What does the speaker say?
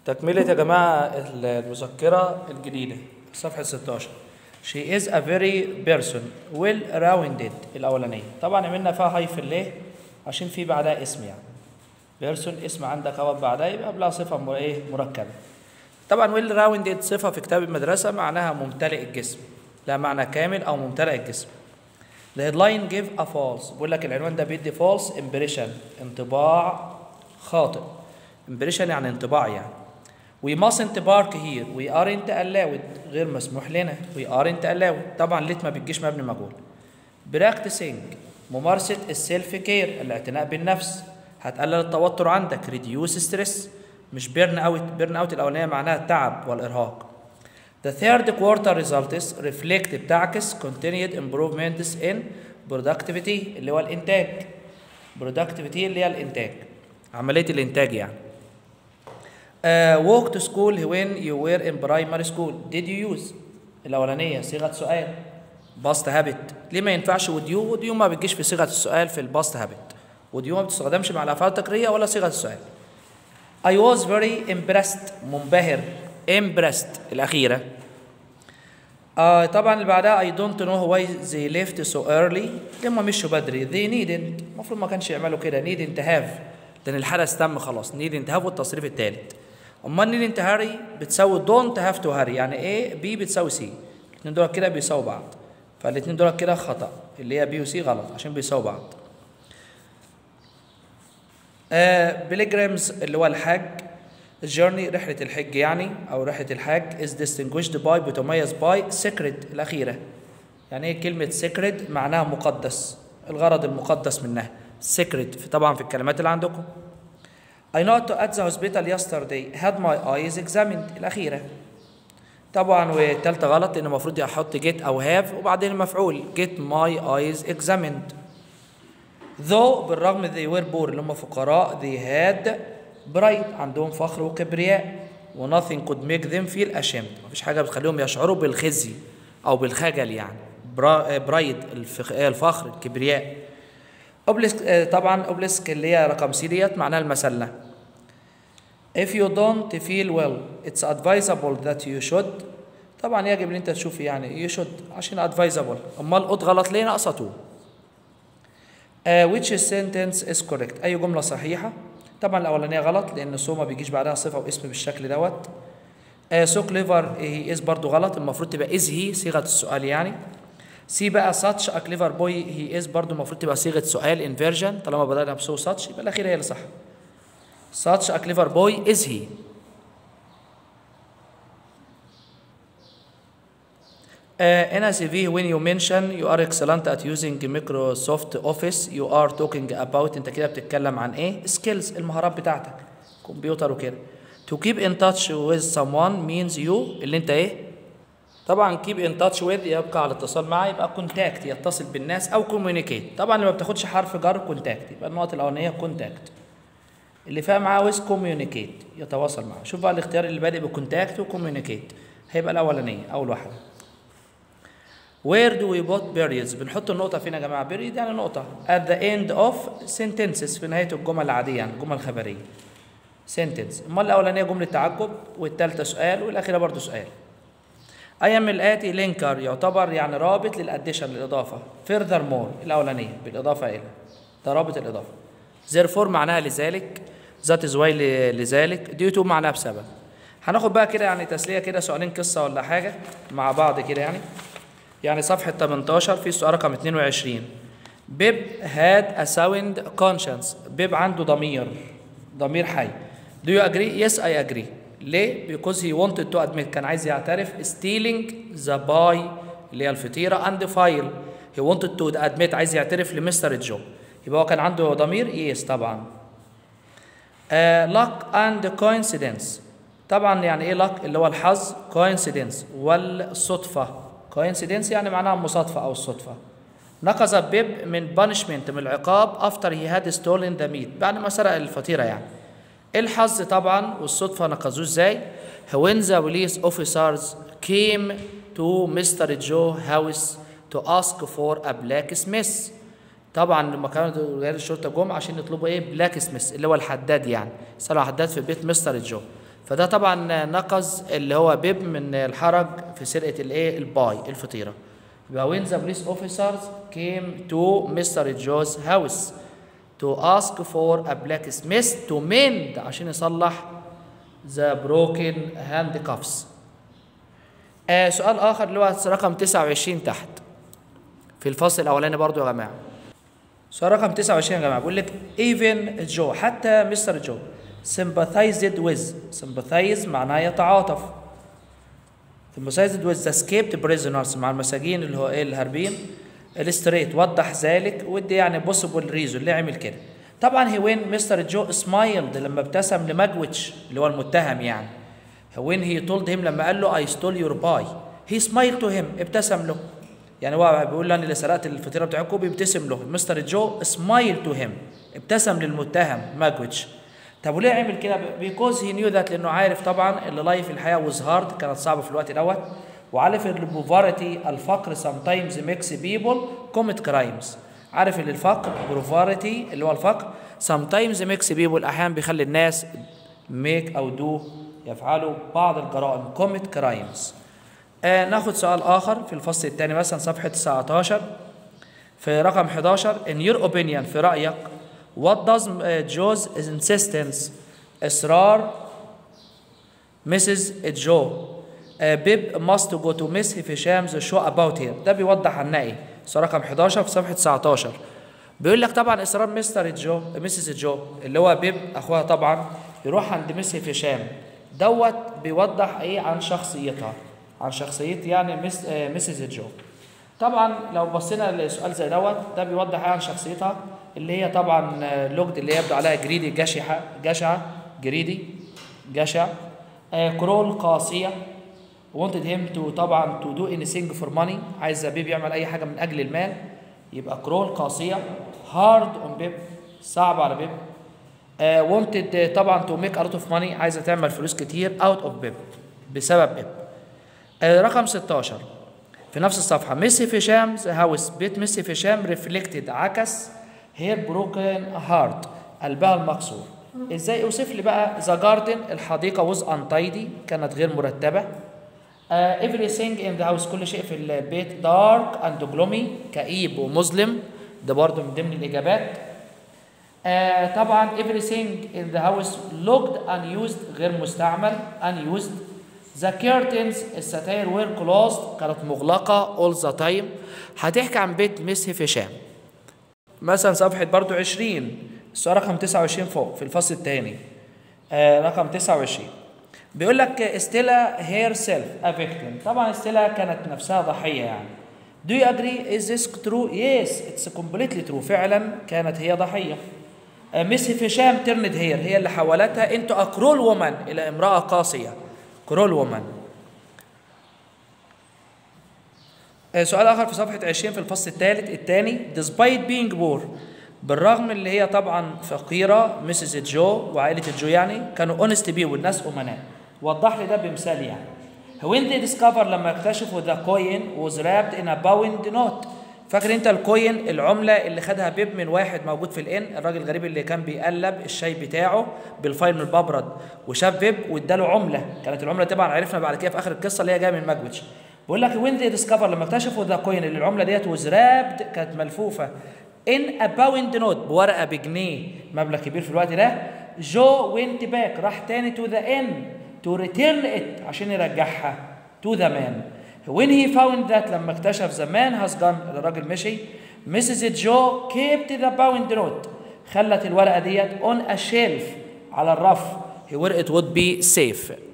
تكملة يا جماعة المذكرة الجديدة صفحة 16 She is a very person well rounded الأولانية طبعا عملنا فيها هايفن ليه؟ عشان في بعدها اسم يعني بيرسون اسم عندك اهوت بعدها يبقى قبلها صفة مر- ايه مركبة طبعا ويل راوندد صفة في كتاب المدرسة معناها ممتلئ الجسم لا معنى كامل أو ممتلئ الجسم The headline give a false بيقول لك العنوان ده بيدي false impression انطباع خاطئ impression يعني انطباع يعني We mustn't park here we aren't allowed غير مسموح لنا we aren't allowed طبعا ليت ما بتجيش مبني مجهول practicing ممارسة السيلف كير الاعتناء بالنفس هتقلل التوتر عندك reduce stress مش بيرن اوت بيرن اوت الاولانيه معناها التعب والارهاق The third quarter results reflect بتعكس continued improvements in productivity اللي هو الإنتاج productivity اللي هي الإنتاج عملية الإنتاج يعني uh, walk to school when you were in primary school did you use الأولانية صيغة سؤال past habit ليه ما ينفعش would you would you ما بتجيش في صيغة السؤال في الباست habit would you ما بتستخدمش مع الأفعال التقريرية ولا صيغة السؤال I was very impressed منبهر impressed الأخيرة آه طبعا اللي بعدها I don't know why they left so early لما مشوا بدري they needn't المفروض ما كانش يعملوا كده needn't have لأن الحدث تم خلاص needn't have والتصريف الثالث أمال needn't hurry بتساوي don't have to hurry يعني A B بتساوي C الاثنين دول كده بيساووا بعض فالاثنين دول كده خطأ اللي هي B و C غلط عشان بيساووا بعض بيليجرامز اللي هو الحج الجيرني رحلة الحج يعني أو رحلة الحج is distinguished by بتميز by sacred الأخيرة يعني إيه كلمة sacred معناها مقدس الغرض المقدس منها sacred في طبعا في الكلمات اللي عندكم I not at the hospital yesterday had my eyes examined الأخيرة طبعا والتالتة غلط لأن المفروض أحط get أو have وبعدين المفعول get my eyes examined though بالرغم they were poor اللي هم فقراء they had pride عندهم فخر وكبرياء و nothing could make them feel ashamed مفيش حاجة بتخليهم يشعروا بالخزي أو بالخجل يعني برايد الفخر الكبرياء أوبلسك آه، طبعا أوبلسك اللي هي رقم سي ديت معناها المسلة if you don't feel well it's advisable that you should طبعا يجب ان انت تشوف يعني you should عشان advisable امال قط غلط ليه ناقصه تو Uh, which sentence is correct أي جملة صحيحة طبعا الأولانية غلط لأن سو ما بيجيش بعدها صفة واسم بالشكل دوت uh, so clever he is برضو غلط المفروض تبقى is he صيغة السؤال يعني سي بقى such a clever boy he is برضو المفروض تبقى صيغة سؤال inversion طالما بدأنا بسو such يبقى الأخيرة هي اللي صح such a clever boy is he Uh, in a CV, when you mention you are excellent at using Microsoft Office, you are talking about انت كده بتتكلم عن ايه؟ skills المهارات بتاعتك كمبيوتر وكده. To keep in touch with someone means you اللي انت ايه؟ طبعا keep in touch with يبقى على اتصال معه يبقى contact يتصل بالناس او communicate. طبعا اللي ما بتاخدش حرف جر contact يبقى النقط الاولانيه contact. اللي فيها معاه with communicate يتواصل معه. شوف بقى الاختيار اللي بادئ بكونتاكت وكوميونيكيت هيبقى الاولانيه اول واحده. Where do we put periods؟ بنحط النقطة فين يا جماعة؟ period يعني نقطة. At the end of sentences في نهاية الجمل العادية يعني الجمل الخبرية. sentence. أمال الأولانية جملة تعجب والتالتة سؤال والأخيرة برضو سؤال. I am الآتي لينكر يعتبر يعني رابط للأديشن للإضافة. furthermore الأولانية بالإضافة إلى. ده رابط الإضافة. therefore معناها لذلك. that is why ل- لذلك. due to معناها بسبب. هناخد بقى كده يعني تسلية كده سؤالين قصة ولا حاجة مع بعض كده يعني. يعني صفحة 18 في السؤال رقم 22 بيب had a sound conscience بيب عنده ضمير ضمير حي do you agree yes I agree ليه because he wanted to admit كان عايز يعترف stealing the pie اللي هي الفطيرة and the file he wanted to admit عايز يعترف لمستر جو يبقى هو كان عنده ضمير yes طبعا uh, luck and coincidence طبعا يعني ايه luck اللي هو الحظ coincidence والصدفة coincidence يعني معناها المصادفة أو الصدفة نقص بيب من punishment من العقاب after he had stolen the meat بعد ما سرق الفطيرة يعني الحظ طبعا والصدفة نقصوه ازاي when the police officers came to Mr. Joe house to ask for a blacksmith طبعا لما كانوا رجال الشرطه جم عشان يطلبوا ايه بلاك سميث اللي هو الحداد يعني سالوا حداد في بيت مستر جو فده طبعا نقص اللي هو بيب من الحرج في سرقه الايه الباي الفطيره يبقى when the police officers came to Mr. Joe's house to ask for a blacksmith to mend عشان يصلح the broken handcuffs آه سؤال اخر اللي هو رقم 29 تحت في الفصل الاولاني برضو يا جماعه سؤال رقم 29 يا جماعه بيقول لك even جو حتى مستر جو sympathized with sympathize معناه يتعاطف sympathized with the escaped prisoners مع المساجين اللي هو ايه الهاربين الستريت وضح ذلك ودي يعني possible reason ليه عمل كده طبعا هي وين مستر جو سمايلد لما ابتسم لماجويتش اللي هو المتهم يعني وين هي told him لما قال له I stole your pie he smiled to him ابتسم له يعني هو بيقول له انا اللي سرقت الفطيره بتاعتكم بيبتسم له مستر جو سمايل تو هيم ابتسم للمتهم ماجويتش طب وليه عمل كده بيكوز هي نيو ذات لانه عارف طبعا اللي لايف الحياه وز هارد كانت صعبه في الوقت دوت وعارف ان البوفاريتي الفقر sometimes makes people commit crimes عارف ان الفقر بروفاريتي اللي هو الفقر sometimes makes people احيانا بيخلي الناس make او do يفعلوا بعض الجرائم commit crimes آه ناخد سؤال اخر في الفصل الثاني مثلا صفحه 19 في رقم 11 in your opinion في رايك what does uh, Joe's insistence اصرار Mrs. Joe uh, Bib must go to Miss Hisham's show about here ده بيوضح عنها ايه سؤال رقم 11 في صفحه 19 بيقول لك طبعا اصرار مستر جو مسز جو اللي هو بيب اخوها طبعا يروح عند مس هشام دوت بيوضح ايه عن شخصيتها عن شخصية يعني مس آه مسز جو طبعا لو بصينا لسؤال زي دوت ده بيوضح عن شخصيتها اللي هي طبعا لوجد اللي يبدو عليها جريدي جشعة جشعة جريدي جشع آه كرول قاسية wanted him to طبعا to do anything for money عايز بيب يعمل اي حاجة من اجل المال يبقى كرول قاسية hard on بيب صعب على بيب آه wanted طبعا to make a lot of money عايزة تعمل فلوس كتير out of بيب بسبب بيب آه رقم 16 في نفس الصفحة ميسي هشام هاوس بيت ميسي هشام ريفلكتد عكس هير بروكن هارت قلبها المكسور ازاي اوصف لي بقى ذا جاردن الحديقة وز انتايدي كانت غير مرتبة uh, everything in the house كل شيء في البيت dark and gloomy كئيب ومظلم ده برضه من ضمن الإجابات uh, طبعا everything in the house looked unused غير مستعمل unused The curtains الستاير were closed كانت مغلقة all the time هتحكي عن بيت مس هشام مثلا صفحة برضو 20 السؤال رقم 29 فوق في الفصل الثاني آه رقم 29 بيقول لك استيلا هير سيلف ا victim طبعا استيلا كانت نفسها ضحية يعني Do you agree is this true? Yes it's completely true فعلا كانت هي ضحية آه مس هشام ترند هير هي اللي حولتها into a cruel woman إلى امرأة قاسية كرول وومن سؤال اخر في صفحه 20 في الفصل الثالث الثاني despite being poor بالرغم اللي هي طبعا فقيره مسز جو وعائله جو يعني كانوا اونست بي والناس امناء وضح لي ده بمثال يعني when they discover لما اكتشفوا the coin was wrapped in a bound note فاكر انت الكوين العمله اللي خدها بيب من واحد موجود في الان الراجل الغريب اللي كان بيقلب الشاي بتاعه بالفايل من الببرد وشاف بيب واداله عمله كانت العمله طبعا عرفنا بعد كده في اخر القصه اللي هي جايه من ماجويتش بيقول لك وين دي ديسكفر لما اكتشفوا ذا كوين اللي العمله ديت وزرابد كانت ملفوفه ان ا باوند نوت بورقه بجنيه مبلغ كبير في الوقت ده جو وينت باك راح تاني تو ذا ان تو ريتيرن ات عشان يرجعها تو ذا مان when he found that لما اكتشف the man has gone الراجل مشي Mrs. جو kept the bound note خلت الورقة ديت on a shelf على الرف where it would be safe